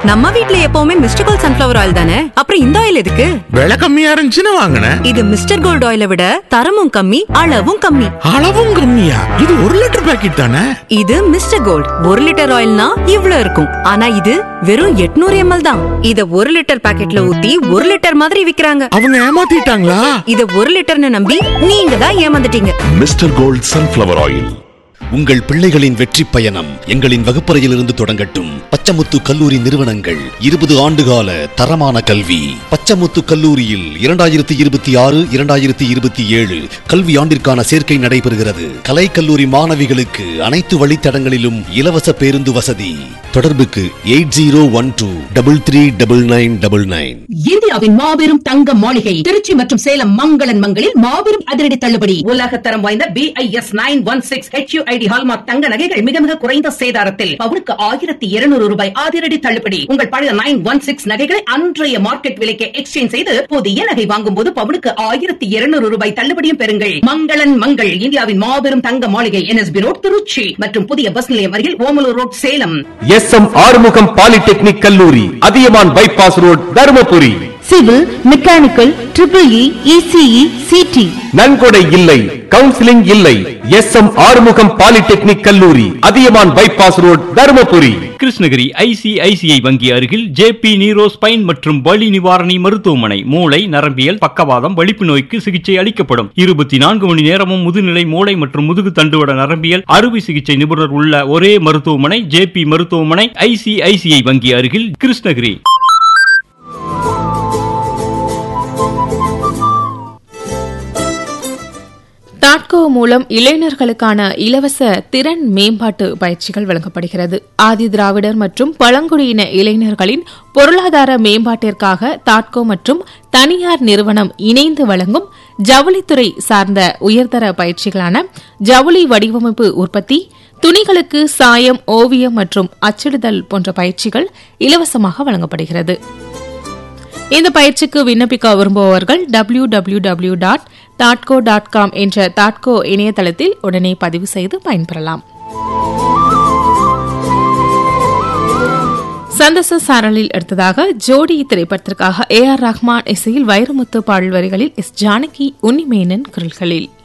நம்ம வீட்ல எப்பவுமே மிஸ்டர் கோல்ட் சன்ஃபிளவர் ஆயில் தானே அப்புறம் இந்த ஆயில் எதுக்கு விலை கம்மியா இருந்துச்சுன்னு வாங்கினேன் இது மிஸ்டர் கோல்ட் ஆயிலை விட தரமும் கம்மி அளவும் கம்மி அளவும் கம்மியா இது ஒரு லிட்டர் பாக்கெட் தானே இது மிஸ்டர் கோல்ட் ஒரு லிட்டர் ஆயில்னா இவ்ளோ இருக்கும் ஆனா இது வெறும் 800 எம்எல் தான் இத ஒரு லிட்டர் பாக்கெட்ல ஊத்தி ஒரு லிட்டர் மாதிரி விக்கிறாங்க அவங்க ஏமாத்திட்டாங்களா இத ஒரு லிட்டர்னு நம்பி நீங்க தான் ஏமாந்துட்டீங்க மிஸ்டர் கோல்ட் சன்ஃப்ளவர் ஆயில் உங்கள் பிள்ளைகளின் வெற்றி பயணம் எங்களின் வகுப்பறையிலிருந்து தொடங்கட்டும் பச்சமுத்து கல்லூரி நிறுவனங்கள் இருபது ஆண்டுகால தரமான கல்வி பச்சமுத்து கல்லூரியில் இரண்டாயிரத்தி இருபத்தி ஆறு இரண்டாயிரத்தி இருபத்தி ஏழு கல்வி ஆண்டிற்கான சேர்க்கை நடைபெறுகிறது கலை கல்லூரி மாணவிகளுக்கு அனைத்து வழித்தடங்களிலும் இலவச பேருந்து வசதி தொடர்புக்கு eight zero one two double three double nine double nine இந்தியாவின் மாபெரும் தங்க மாளிகை திருச்சி மற்றும் சேலம் மங்களன் மங்களில் மாபெரும் அதிரடி தள்ளுபடி உலக தரம் வாய்ந்த B I S nine one six HUID hallmark தங்க நகைகள் மிக மிக குறைந்த சேதாரத்தில் பவுனுக்கு ஆயிரத்தி இருநூறு ரூபாய் அதிரடி தள்ளுபடி உங்கள் பழைய நைன் ஒன் சிக்ஸ் நகைகளை அன்றைய மார்க்கெட் விலைக்கு எக்ஸ்சேஞ்ச் செய்து புதிய நகை வாங்கும் போது பவுனுக்கு ஆயிரத்தி இருநூறு ரூபாய் தள்ளுபடியும் பெறுங்கள் மங்களன் மங்கள் இந்தியாவின் மாபெரும் தங்க மாளிகை என்எஸ்பி ரோட் திருச்சி மற்றும் புதிய பஸ் நிலையம் அருகில் Omalur road Salem S M Arumugam polytechnic கல்லூரி Athiyaman bypass road Dharmapuri civil mechanical triple E ECE CT நன்கொடை இல்லை கவுன்சிலிங் இல்லை எஸ் எம் ஆறுமுகம் பாலிடெக்னிக் கல்லூரி Athiyaman bypass road Dharmapuri Krishnagiri ICICI வங்கி அருகில் ஜேபி நீரோ ஸ்பைன் மற்றும் வலி நிவாரணி மருத்துவமனை மூளை நரம்பியல் பக்கவாதம் வலிப்பு நோய்க்கு சிகிச்சை அளிக்கப்படும் இருபத்தி நான்கு மணி நேரமும் முதுநிலை மூளை மற்றும் முதுகு தண்டுவட நரம்பியல் அறுவை சிகிச்சை நிபுணர் உள்ள ஒரே மருத்துவமனை ஜேபி மருத்துவமனை ஐசிஐசிஐ வங்கி அருகில் கிருஷ்ணகிரி தாட்கோ மூலம் இளைஞர்களுக்கான இலவச திறன் மேம்பாட்டு பயிற்சிகள் வழங்கப்படுகிறது ஆதி திராவிடர் மற்றும் பழங்குடியின இளைஞர்களின் பொருளாதார மேம்பாட்டிற்காக தாட்கோ மற்றும் தனியார் நிறுவனம் இணைந்து வழங்கும் ஜவுளித்துறை சார்ந்த உயர்தர பயிற்சிகளான ஜவுளி வடிவமைப்பு உற்பத்தி துணிகளுக்கு சாயம் ஓவியம் மற்றும் அச்சிடுதல் போன்ற பயிற்சிகள் இலவசமாக வழங்கப்படுகிறது இந்த பயிற்சிக்கு விண்ணப்பிக்க விரும்புபவர்கள் W W W dot Tahdco dot com என்ற தாட்கோ இணையதளத்தில் உடனே பதிவு செய்து பயன்பெறலாம் சந்தச சாரலில் எடுத்ததாக ஜோடி திரைப்படத்திற்காக ஏ ஆர் ரஹ்மான் இசையில் வைரமுத்து பாடல் வரிகளில் எஸ் ஜானகி உன்னிமேனன் குரல்களில்